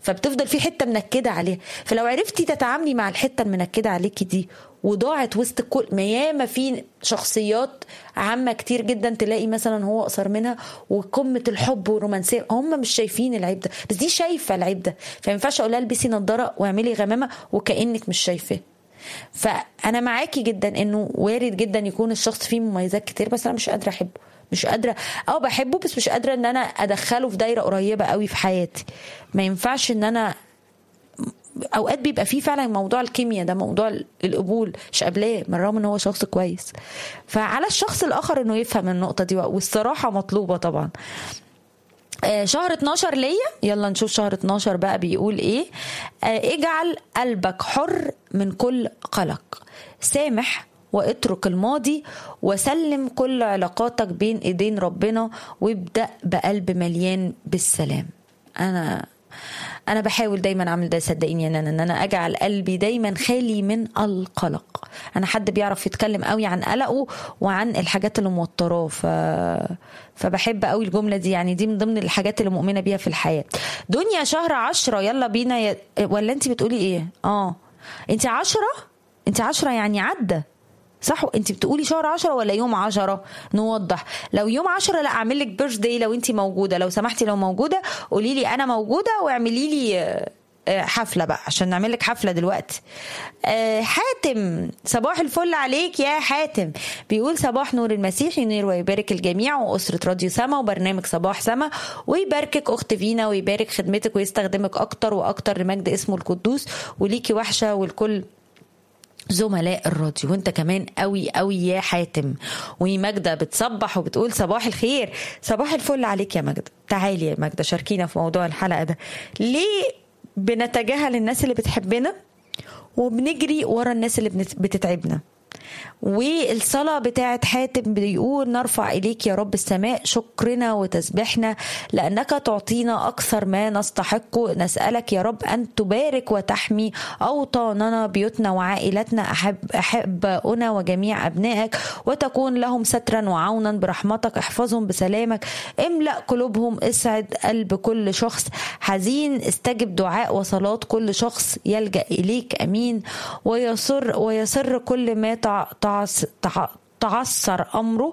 فبتفضل في حته منكده عليها فلو عرفتي تتعاملي مع الحته المنكده عليكي دي وضاعت وسط كل ما ياما في شخصيات عامة كتير جدا تلاقي مثلا هو أقصر منها وقمة الحب والرومانسية هم مش شايفين العيب ده بس دي شايفة العيب ده فما ينفعش أقول لها البسي نضارة واعملي غمامة وكأنك مش شايفاه فأنا معاكي جدا إنه وارد جدا يكون الشخص فيه مميزات كتير بس أنا مش قادرة أحبه مش قادره اه بحبه بس مش قادره ان انا ادخله في دايره قريبه قوي في حياتي ما ينفعش ان انا اوقات بيبقى فيه فعلا موضوع الكيمياء ده موضوع القبول مش قابلاه من رغم ان هو شخص كويس فعلى الشخص الاخر انه يفهم النقطه دي والصراحه مطلوبه طبعا آه شهر 12 ليا يلا نشوف شهر 12 بقى بيقول ايه آه اجعل قلبك حر من كل قلق سامح واترك الماضي وسلم كل علاقاتك بين ايدين ربنا وابدا بقلب مليان بالسلام انا انا بحاول دايما اعمل ده صدقيني ان انا ان انا اجعل قلبي دايما خالي من القلق انا حد بيعرف يتكلم قوي عن قلقه وعن الحاجات اللي موتراه ف... فبحب قوي الجمله دي يعني دي من ضمن الحاجات اللي مؤمنه بيها في الحياه دنيا شهر عشرة يلا بينا ي... ولا انت بتقولي ايه اه انت عشرة انت عشرة يعني عدى صح انت بتقولي شهر عشرة ولا يوم عشرة نوضح لو يوم عشرة لا اعمل لك بيرث داي لو انت موجوده لو سمحتي لو موجوده قولي لي انا موجوده واعملي لي حفله بقى عشان نعمل لك حفله دلوقتي حاتم صباح الفل عليك يا حاتم بيقول صباح نور المسيح ينير ويبارك الجميع واسره راديو سما وبرنامج صباح سما ويباركك اخت فينا ويبارك خدمتك ويستخدمك اكتر واكتر لمجد اسمه القدوس وليكي وحشه والكل زملاء الراديو وانت كمان قوي قوي يا حاتم وماجدة بتصبح وبتقول صباح الخير صباح الفل عليك يا ماجدة تعالي يا ماجدة شاركينا في موضوع الحلقة ده ليه بنتجاهل الناس اللي بتحبنا وبنجري ورا الناس اللي بتتعبنا والصلاة بتاعت حاتم بيقول نرفع إليك يا رب السماء شكرنا وتسبحنا لأنك تعطينا أكثر ما نستحق نسألك يا رب أن تبارك وتحمي أوطاننا بيوتنا وعائلتنا أحب أحباؤنا وجميع أبنائك وتكون لهم سترا وعونا برحمتك احفظهم بسلامك املأ قلوبهم اسعد قلب كل شخص حزين استجب دعاء وصلاة كل شخص يلجأ إليك أمين ويسر ويسر كل ما تعثر امره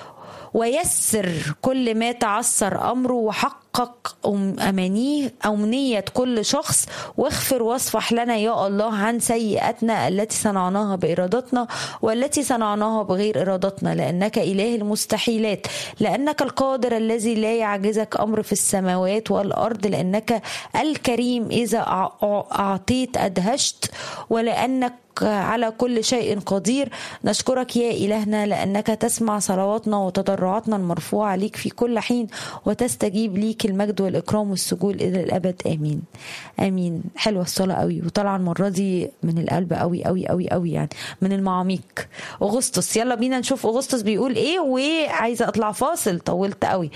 ويسر كل ما تعثر امره وحقق امانيه امنيه كل شخص واغفر واصفح لنا يا الله عن سيئاتنا التي صنعناها بارادتنا والتي صنعناها بغير ارادتنا لانك اله المستحيلات لانك القادر الذي لا يعجزك امر في السماوات والارض لانك الكريم اذا اعطيت ادهشت ولانك على كل شيء قدير نشكرك يا إلهنا لأنك تسمع صلواتنا وتضرعاتنا المرفوعة ليك في كل حين وتستجيب ليك المجد والإكرام والسجود إلى الأبد آمين آمين حلوة الصلاة قوي وطالعة المرة دي من القلب قوي قوي قوي قوي يعني من المعاميق أغسطس يلا بينا نشوف أغسطس بيقول إيه وعايزة أطلع فاصل طولت قوي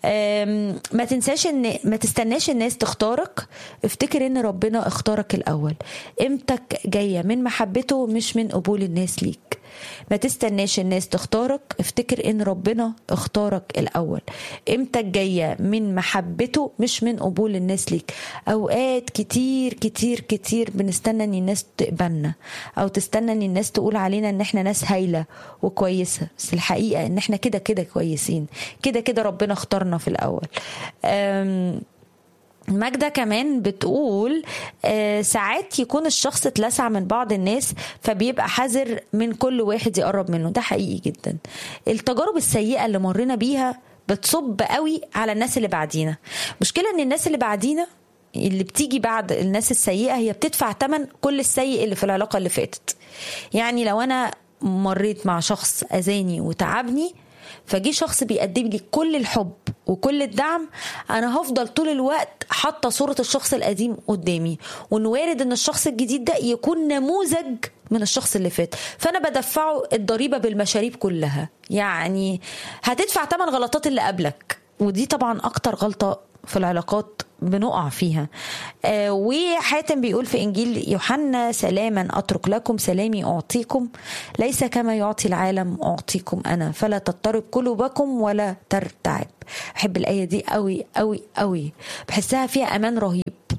ما تنساش إن ما تستناش الناس تختارك افتكر إن ربنا اختارك الأول قيمتك جاية من محبة محبته مش من قبول الناس ليك ما تستناش الناس تختارك افتكر ان ربنا اختارك الاول قيمتك جايه من محبته مش من قبول الناس ليك اوقات كتير كتير كتير بنستنى ان الناس تقبلنا او تستنى ان الناس تقول علينا ان احنا ناس هايله وكويسه بس الحقيقه ان احنا كده كده كويسين كده كده ربنا اختارنا في الاول أم ماجدة كمان بتقول آه ساعات يكون الشخص اتلسع من بعض الناس فبيبقى حذر من كل واحد يقرب منه ده حقيقي جدا التجارب السيئة اللي مرينا بيها بتصب قوي على الناس اللي بعدينا مشكلة ان الناس اللي بعدينا اللي بتيجي بعد الناس السيئة هي بتدفع تمن كل السيء اللي في العلاقة اللي فاتت يعني لو أنا مريت مع شخص أذاني وتعبني فجي شخص بيقدم لي كل الحب وكل الدعم انا هفضل طول الوقت حاطه صوره الشخص القديم قدامي وان وارد ان الشخص الجديد ده يكون نموذج من الشخص اللي فات فانا بدفعه الضريبه بالمشاريب كلها يعني هتدفع ثمن غلطات اللي قبلك ودي طبعا اكتر غلطه في العلاقات بنقع فيها آه وحاتم بيقول في انجيل يوحنا سلاما اترك لكم سلامي اعطيكم ليس كما يعطي العالم اعطيكم انا فلا تضطرب قلوبكم ولا ترتعب احب الايه دي قوي قوي قوي بحسها فيها امان رهيب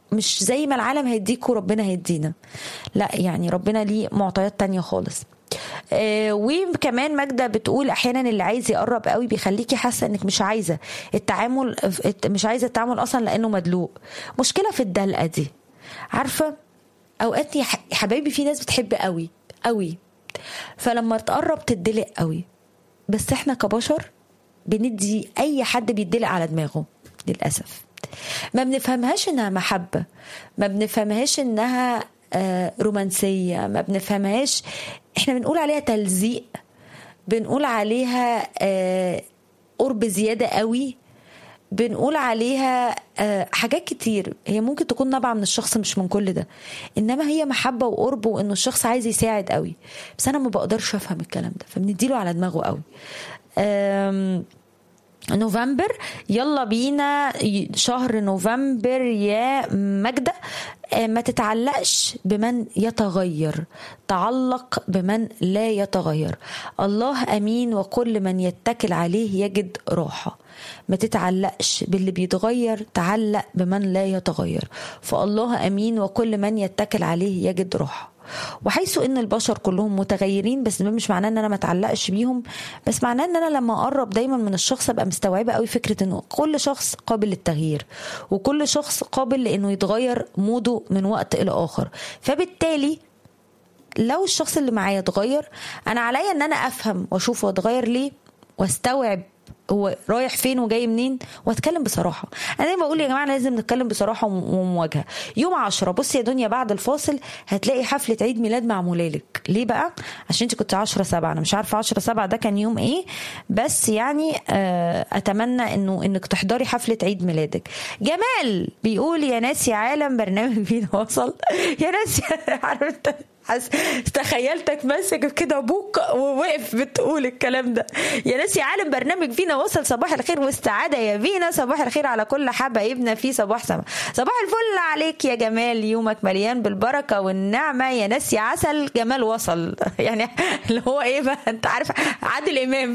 مش زي ما العالم هيديك وربنا هيدينا لا يعني ربنا ليه معطيات تانية خالص آه وكمان ماجده بتقول احيانا اللي عايز يقرب قوي بيخليكي حاسه انك مش عايزه التعامل مش عايزه التعامل اصلا لانه مدلوق مشكله في الدلقه دي عارفه اوقات يا حبايبي في ناس بتحب قوي قوي فلما تقرب تدلق قوي بس احنا كبشر بندي اي حد بيدلق على دماغه للاسف ما بنفهمهاش انها محبه ما بنفهمهاش انها آه رومانسيه ما بنفهمهاش احنا بنقول عليها تلزيق بنقول عليها آه قرب زياده قوي بنقول عليها آه حاجات كتير هي ممكن تكون نابعه من الشخص مش من كل ده انما هي محبه وقرب وانه الشخص عايز يساعد قوي بس انا ما بقدرش افهم الكلام ده فبنديله على دماغه قوي نوفمبر يلا بينا شهر نوفمبر يا ماجدة ما تتعلقش بمن يتغير تعلق بمن لا يتغير الله امين وكل من يتكل عليه يجد راحه ما تتعلقش باللي بيتغير تعلق بمن لا يتغير فالله امين وكل من يتكل عليه يجد راحه وحيث ان البشر كلهم متغيرين بس ده مش معناه ان انا ما اتعلقش بيهم بس معناه ان انا لما اقرب دايما من الشخص ابقى مستوعبه قوي فكره انه كل شخص قابل للتغيير وكل شخص قابل لانه يتغير موده من وقت الى اخر فبالتالي لو الشخص اللي معايا اتغير انا عليا ان انا افهم واشوف هو اتغير ليه واستوعب هو رايح فين وجاي منين واتكلم بصراحه انا دايما بقول يا جماعه لازم نتكلم بصراحه ومواجهه يوم عشرة بصي يا دنيا بعد الفاصل هتلاقي حفله عيد ميلاد معموله لك ليه بقى عشان انت كنت 10 7 انا مش عارفه 10 7 ده كان يوم ايه بس يعني اتمنى انه انك تحضري حفله عيد ميلادك جمال بيقول يا ناس يا عالم برنامج فينا وصل يا ناس عارف حس... تخيلتك ماسك كده ابوك ووقف بتقول الكلام ده يا ناس يا عالم برنامج فينا وصل صباح الخير والسعاده يا فينا صباح الخير على كل حبايبنا في صباح سما صباح الفل عليك يا جمال يومك مليان بالبركه والنعمه يا ناس يا عسل جمال وصل يعني اللي هو ايه بقى انت عارف عادل امام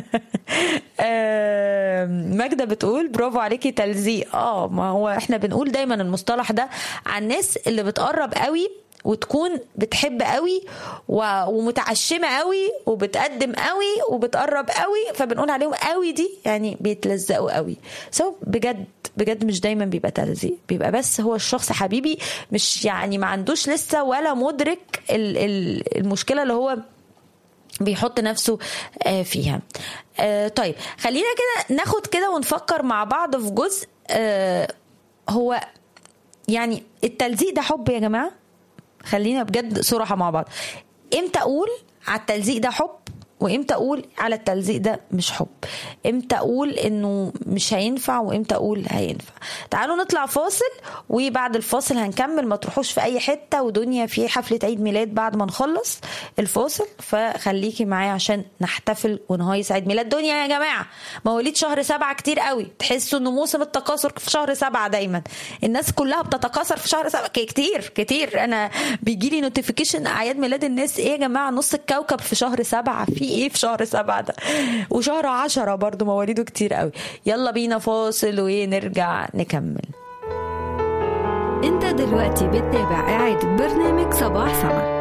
ماجده بتقول برافو عليكي تلزيق اه ما هو احنا بنقول دايما المصطلح ده عن الناس اللي بتقرب قوي وتكون بتحب قوي ومتعشمه قوي وبتقدم قوي وبتقرب قوي فبنقول عليهم قوي دي يعني بيتلزقوا قوي سو بجد بجد مش دايما بيبقى تلزيق بيبقى بس هو الشخص حبيبي مش يعني ما عندوش لسه ولا مدرك المشكله اللي هو بيحط نفسه فيها طيب خلينا كده ناخد كده ونفكر مع بعض في جزء هو يعني التلزيق ده حب يا جماعه خلينا بجد صراحه مع بعض امتى اقول على التلزيق ده حب وامتى اقول على التلزيق ده مش حب امتى اقول انه مش هينفع وامتى اقول هينفع تعالوا نطلع فاصل وبعد الفاصل هنكمل ما تروحوش في اي حته ودنيا في حفله عيد ميلاد بعد ما نخلص الفاصل فخليكي معايا عشان نحتفل ونهيص عيد ميلاد دنيا يا جماعه مواليد شهر سبعة كتير قوي تحسوا انه موسم التكاثر في شهر سبعة دايما الناس كلها بتتكاثر في شهر سبعة كتير كتير انا بيجي لي نوتيفيكيشن اعياد ميلاد الناس ايه يا جماعه نص الكوكب في شهر سبعة في ايه في شهر سبعة ده وشهر عشرة برضو مواليده كتير قوي يلا بينا فاصل ونرجع نكمل انت دلوقتي بتتابع اعادة برنامج صباح سما